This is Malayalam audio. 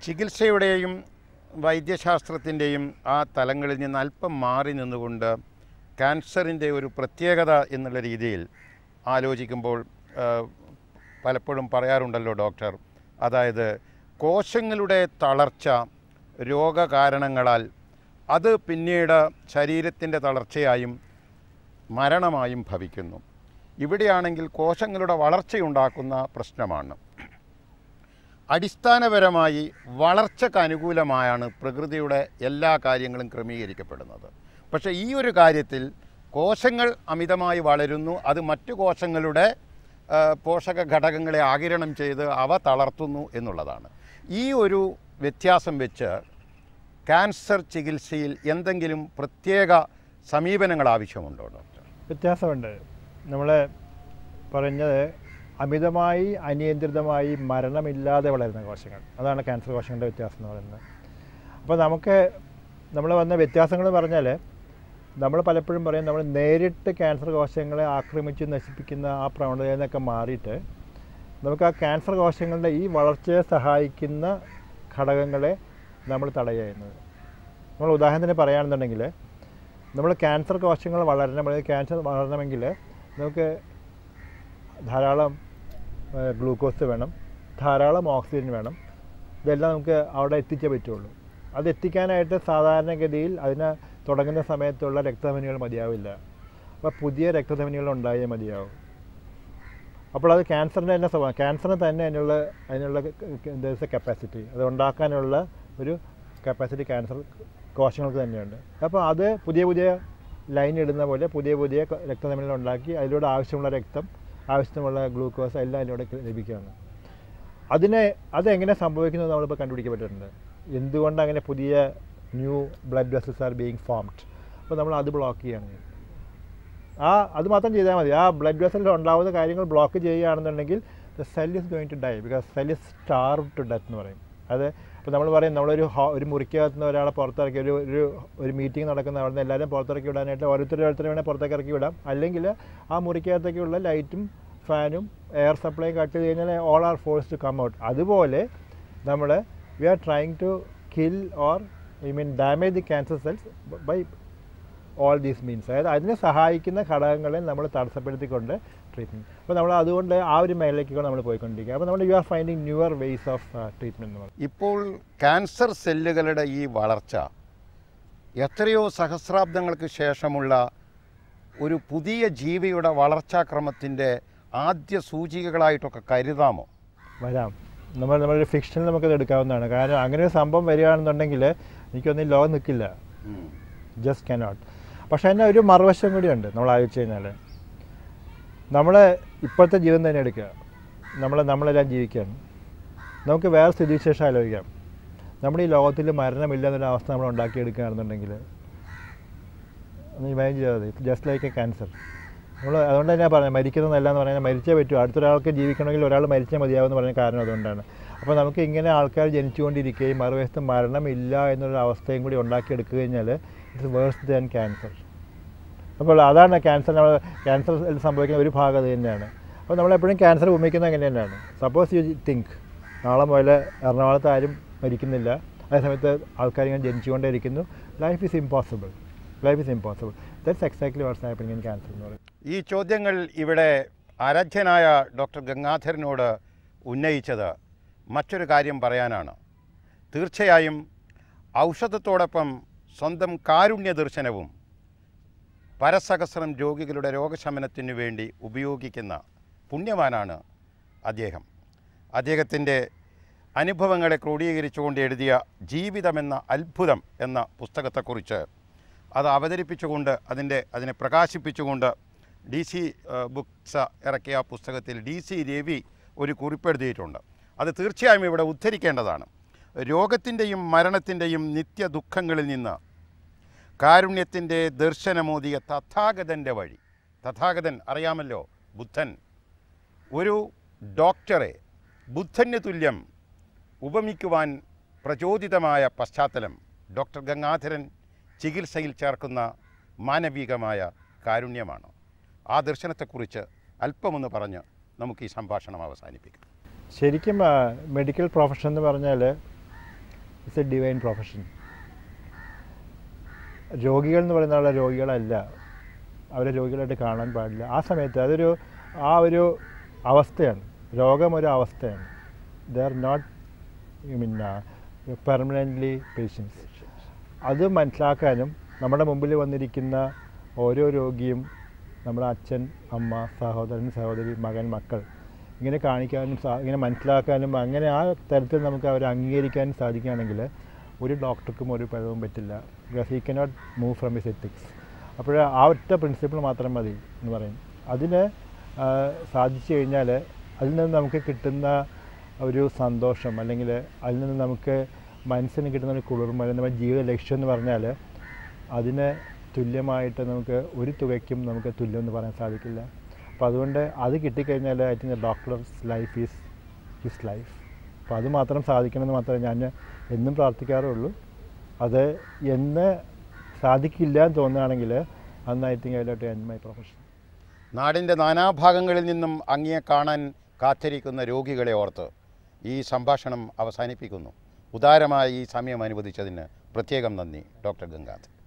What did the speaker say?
ചികിത്സയുടെയും വൈദ്യശാസ്ത്രത്തിൻ്റെയും ആ തലങ്ങളിൽ നിന്ന് അല്പം മാറി നിന്നുകൊണ്ട് ക്യാൻസറിൻ്റെ ഒരു പ്രത്യേകത എന്നുള്ള രീതിയിൽ ആലോചിക്കുമ്പോൾ ആ, പലപ്പോഴും പറയാറുണ്ടല്ലോ ഡോക്ടർ അതായത് കോശങ്ങളുടെ തളർച്ച രോഗകാരണങ്ങളാൽ അത് പിന്നീട് ശരീരത്തിൻ്റെ തളർച്ചയായും മരണമായും ഭവിക്കുന്നു ഇവിടെയാണെങ്കിൽ കോശങ്ങളുടെ വളർച്ചയുണ്ടാക്കുന്ന പ്രശ്നമാണ് അടിസ്ഥാനപരമായി വളർച്ചയ്ക്ക് അനുകൂലമായാണ് പ്രകൃതിയുടെ എല്ലാ കാര്യങ്ങളും ക്രമീകരിക്കപ്പെടുന്നത് പക്ഷേ ഈ ഒരു കാര്യത്തിൽ കോശങ്ങൾ അമിതമായി വളരുന്നു അത് മറ്റു കോശങ്ങളുടെ ആ, പോഷക ഘടകങ്ങളെ ആകിരണം ചെയ്ത് അവ തളർത്തുന്നു എന്നുള്ളതാണ് ഈ ഒരു വ്യത്യാസം വെച്ച് ക്യാൻസർ ചികിത്സയിൽ എന്തെങ്കിലും പ്രത്യേക സമീപനങ്ങൾ ആവശ്യമുണ്ടോ ഡോക്ടർ വ്യത്യാസമുണ്ട് നമ്മൾ പറഞ്ഞത് അമിതമായി അനിയന്ത്രിതമായി മരണമില്ലാതെ വളരുന്ന കോശങ്ങൾ അതാണ് ക്യാൻസർ കോശങ്ങളുടെ വ്യത്യാസം എന്ന് പറയുന്നത് അപ്പോൾ നമുക്ക് നമ്മൾ വന്ന വ്യത്യാസങ്ങൾ പറഞ്ഞാൽ നമ്മൾ പലപ്പോഴും പറയും നമ്മൾ നേരിട്ട് ക്യാൻസർ കോശങ്ങളെ ആക്രമിച്ച് നശിപ്പിക്കുന്ന ആ പ്രവണതയിൽ നിന്നൊക്കെ മാറിയിട്ട് നമുക്ക് ആ ക്യാൻസർ കോശങ്ങളുടെ ഈ വളർച്ചയെ സഹായിക്കുന്ന ഘടകങ്ങളെ നമ്മൾ തടയുക ചെയ്യുന്നത് നമ്മൾ ഉദാഹരണത്തിന് പറയുകയാണെന്നുണ്ടെങ്കിൽ നമ്മൾ ക്യാൻസർ കോശങ്ങൾ വളരണം അല്ലെങ്കിൽ ക്യാൻസർ വളരണമെങ്കിൽ നമുക്ക് ധാരാളം ഗ്ലൂക്കോസ് വേണം ധാരാളം ഓക്സിജൻ വേണം ഇതെല്ലാം നമുക്ക് അവിടെ എത്തിച്ചേ പറ്റുള്ളൂ അത് എത്തിക്കാനായിട്ട് സാധാരണഗതിയിൽ അതിന് തുടങ്ങുന്ന സമയത്തുള്ള രക്തധമനികൾ മതിയാവില്ല അപ്പോൾ പുതിയ രക്തധമനികൾ ഉണ്ടായേ മതിയാവും അപ്പോൾ അത് ക്യാൻസറിൻ്റെ തന്നെ സ്വഭാവം ക്യാൻസറിന് തന്നെ അതിനുള്ള അതിനുള്ള കപ്പാസിറ്റി അത് ഉണ്ടാക്കാനുള്ള ഒരു കപ്പാസിറ്റി ക്യാൻസർ കോശങ്ങൾക്ക് തന്നെയുണ്ട് അപ്പോൾ അത് പുതിയ പുതിയ ലൈൻ ഇടുന്ന പോലെ പുതിയ പുതിയ രക്തധമനികൾ ഉണ്ടാക്കി അതിലൂടെ ആവശ്യമുള്ള രക്തം ആവശ്യമുള്ള ഗ്ലൂക്കോസ് എല്ലാം അതിലൂടെ ലഭിക്കുകയാണ് അതിനെ അതെങ്ങനെ സംഭവിക്കുന്നത് നമ്മളിപ്പോൾ കണ്ടുപിടിക്കാൻ പറ്റുന്നുണ്ട് എന്തുകൊണ്ട് അങ്ങനെ പുതിയ new blood vessels are being formed അപ്പോൾ നമ്മൾ അത് ബ്ലോക്ക് ചെയ്യണം ആ അത് മാത്രം ചെയ്താൽ മതി ആ ബ്ലഡ് വെസലിൽ ഉണ്ടാവുന്ന കാര്യങ്ങൾ ബ്ലോക്ക് ചെയ്യുകയാണെന്നുണ്ടെങ്കിൽ the cell is going to die because cell is starve to death എന്ന് പറയും അത് ഇപ്പോൾ നമ്മൾ പറയും നമ്മളൊരു ഹോ ഒരു മുറിക്കകത്ത് നിന്ന് ഒരാളെ പുറത്തിറക്കി ഒരു ഒരു ഒരു മീറ്റിംഗ് നടക്കുന്ന അവിടെ നിന്ന് എല്ലാവരും പുറത്തിറക്കി വിടാനായിട്ട് ഓരോരുത്തരും ഓരോരുത്തരും വേണേൽ പുറത്തേക്ക് ഇറക്കി വിടാം അല്ലെങ്കിൽ ആ മുറിക്കകത്തേക്കുള്ള ലൈറ്റും ഫാനും എയർ സപ്ലൈ കട്ട് ചെയ്ത് കഴിഞ്ഞാൽ all are force to come out അതുപോലെ നമ്മൾ we are trying to kill or I mean damage the cancer cells by all these means അതായത് അതിനെ സഹായിക്കുന്ന ഘടകങ്ങളെ നമ്മൾ തടസ്സപ്പെടുത്തിക്കൊണ്ട് ട്രീറ്റ്മെൻറ്റ് അപ്പോൾ നമ്മൾ അതുകൊണ്ട് ആ ഒരു മേഖലയ്ക്ക് നമ്മൾ പോയിക്കൊണ്ടിരിക്കുക അപ്പോൾ നമ്മൾ you are finding newer ways of treatment എന്ന് പറയും ഇപ്പോൾ ക്യാൻസർ സെല്ലുകളുടെ ഈ വളർച്ച എത്രയോ സഹസ്രാബ്ദങ്ങൾക്ക് ശേഷമുള്ള ഒരു പുതിയ ജീവിയുടെ വളർച്ചാക്രമത്തിൻ്റെ ആദ്യ സൂചികകളായിട്ടൊക്കെ കരുതാമോ വരാം നമ്മൾ നമ്മുടെ ഫിക്ഷനിൽ നമുക്കത് എടുക്കാവുന്നതാണ് കാരണം അങ്ങനെ ഒരു സംഭവം വരികയാണെന്നുണ്ടെങ്കിൽ എനിക്കൊന്നും ഈ ലോകം നിൽക്കില്ല ജസ്റ്റ് കനോട്ട് പക്ഷേ അതിന് ഒരു മറുവശം കൂടിയുണ്ട് നമ്മൾ ആലോചിച്ച് കഴിഞ്ഞാൽ നമ്മൾ ഇപ്പോഴത്തെ ജീവിതം തന്നെ എടുക്കുക നമ്മൾ നമ്മളെല്ലാം ജീവിക്കുകയാണ് നമുക്ക് വേറെ സ്ഥിതിവിശേഷം ആലോചിക്കാം നമ്മുടെ ഈ ലോകത്തിൽ മരണമില്ല എന്നൊരു അവസ്ഥ നമ്മൾ ഉണ്ടാക്കിയെടുക്കുകയാണെന്നുണ്ടെങ്കിൽ ഒന്ന് ഇമാജിൻ ചെയ്താൽ മതി ജസ്റ്റ് ലൈക്ക് എ ക്യാൻസർ നമ്മൾ അതുകൊണ്ട് തന്നെ പറഞ്ഞത് മരിക്കുന്നതല്ല എന്ന് പറഞ്ഞാൽ മരിച്ചേ പറ്റൂ അടുത്തൊരാൾക്ക് ജീവിക്കണമെങ്കിൽ ഒരാൾ മരിച്ചാൽ മതിയാവുമെന്ന് പറഞ്ഞ കാരണം അതുകൊണ്ടാണ് അപ്പോൾ നമുക്ക് ഇങ്ങനെ ആൾക്കാർ ജനിച്ചുകൊണ്ടിരിക്കുകയും മറുവശത്ത് മരണമില്ല എന്നൊരു അവസ്ഥയും കൂടി ഉണ്ടാക്കിയെടുക്കുക കഴിഞ്ഞാൽ ഇറ്റ്സ് വേഴ്സ് ദാൻ ക്യാൻസർ അപ്പോൾ അതാണ് ക്യാൻസർ നമ്മൾ ക്യാൻസർ സംഭവിക്കുന്ന ഒരു ഭാഗം അത് തന്നെയാണ് അപ്പോൾ നമ്മളെപ്പോഴും ക്യാൻസർ ഉപയോഗിക്കുന്നത് അങ്ങനെ തന്നെയാണ് സപ്പോസ് യു തിങ്ക് നാളെ മുതൽ എറണാകുളത്ത് ആരും മരിക്കുന്നില്ല അതേസമയത്ത് ആൾക്കാർ ഇങ്ങനെ ജനിച്ചുകൊണ്ടേയിരിക്കുന്നു life is impossible life is impossible that's exactly what's happening in cancer എന്ന് പറയും ഈ ചോദ്യങ്ങൾ ഇവിടെ ആരാധ്യനായ ഡോക്ടർ ഗംഗാധരനോട് ഉന്നയിച്ചത് മറ്റൊരു കാര്യം പറയാനാണ് തീർച്ചയായും ഔഷധത്തോടൊപ്പം സ്വന്തം കാരുണ്യ ദർശനവും പരസഹസ്രം രോഗികളുടെ രോഗശമനത്തിനു വേണ്ടി ഉപയോഗിക്കുന്ന പുണ്യവാനാണ് അദ്ദേഹം അദ്ദേഹത്തിൻ്റെ അനുഭവങ്ങളെ ക്രോഡീകരിച്ചുകൊണ്ട് എഴുതിയ ജീവിതമെന്ന അത്ഭുതം എന്ന പുസ്തകത്തെക്കുറിച്ച് അത് അവതരിപ്പിച്ചുകൊണ്ട് അതിൻ്റെ അതിനെ പ്രകാശിപ്പിച്ചുകൊണ്ട് ഡി സി ബുക്സ് ഇറക്കിയ ആ പുസ്തകത്തിൽ ഡി സി രവി ഒരു കുറിപ്പെഴുതിയിട്ടുണ്ട് അത് തീർച്ചയായും ഇവിടെ ഉദ്ധരിക്കേണ്ടതാണ് രോഗത്തിൻ്റെയും മരണത്തിൻ്റെയും നിത്യ ദുഃഖങ്ങളിൽ നിന്ന് കാരുണ്യത്തിൻ്റെ ദർശനമോദിയ തഥാഗതൻ്റെ വഴി തഥാഗതൻ അറിയാമല്ലോ ബുദ്ധൻ ഒരു ഡോക്ടറെ ബുദ്ധന് തുല്യം ഉപമിക്കുവാൻ പ്രചോദിതമായ പശ്ചാത്തലം ഡോക്ടർ ഗംഗാധരൻ ചികിത്സയിൽ ചേർക്കുന്ന മാനവികമായ കാരുണ്യമാണ് ആ ദർശനത്തെക്കുറിച്ച് അല്പമൊന്ന് പറഞ്ഞ് നമുക്ക് ഈ സംഭാഷണം അവസാനിപ്പിക്കാം ശരിക്കും മെഡിക്കൽ പ്രൊഫഷൻ എന്ന് പറഞ്ഞാൽ ഇറ്റ്സ് എ ഡിവൈൻ പ്രൊഫഷൻ രോഗികൾ എന്ന് പറയുന്ന ആളെ രോഗികളല്ല അവരെ രോഗികളായിട്ട് കാണാൻ പാടില്ല ആ സമയത്ത് അതൊരു ആ ഒരു അവസ്ഥയാണ് രോഗം ഒരു അവസ്ഥയാണ് they are not I mean permanently patients അത് മനസ്സിലാക്കാനും നമ്മുടെ മുമ്പിൽ വന്നിരിക്കുന്ന ഓരോ രോഗിയും നമ്മുടെ അച്ഛൻ അമ്മ സഹോദരൻ സഹോദരി മകൻ മക്കൾ ഇങ്ങനെ കാണിക്കാനും സാ- ഇങ്ങനെ മനസ്സിലാക്കാനും അങ്ങനെ ആ തരത്തിൽ നമുക്ക് അവരെ അംഗീകരിക്കാനും സാധിക്കുകയാണെങ്കിൽ ഒരു ഡോക്ടർക്കും ഒരു പിഴവും പറ്റില്ല because he cannot move from his ethics അപ്പോൾ ആ ഒറ്റ പ്രിൻസിപ്പിൾ മാത്രം മതി എന്ന് പറയും അതിന് ആ, സാധിച്ചു കഴിഞ്ഞാൽ അതിൽ നിന്ന് നമുക്ക് കിട്ടുന്ന ഒരു സന്തോഷം അല്ലെങ്കിൽ അതിൽ നിന്ന് നമുക്ക് മനസ്സിന് കിട്ടുന്ന ഒരു കുളിർമ അല്ലെങ്കിൽ നമ്മുടെ ജീവിത ലക്ഷ്യം എന്ന് പറഞ്ഞാൽ അതിന് തുല്യമായിട്ട് നമുക്ക് ഒരു തുകയ്ക്കും നമുക്ക് തുല്യം എന്ന് പറയാൻ സാധിക്കില്ല അപ്പോൾ അതുകൊണ്ട് അത് കിട്ടിക്കഴിഞ്ഞാൽ I think doctors life is his life അപ്പോൾ അത് മാത്രം സാധിക്കണമെന്ന് മാത്രമേ ഞാൻ എന്നും പ്രാർത്ഥിക്കാറുള്ളൂ അത് എന്ന് സാധിക്കില്ല എന്ന് തോന്നുകയാണെങ്കിൽ അന്ന് I think I lot in my profession നാടിൻ്റെ നാനാഭാഗങ്ങളിൽ നിന്നും അങ്ങയെ കാണാൻ കാത്തിരിക്കുന്ന രോഗികളെ ഓർത്ത് ഈ സംഭാഷണം അവസാനിപ്പിക്കുന്നു ഉദാരമായി ഈ സമയം അനുവദിച്ചതിന് പ്രത്യേകം നന്ദി ഡോക്ടർ ഗംഗാധർ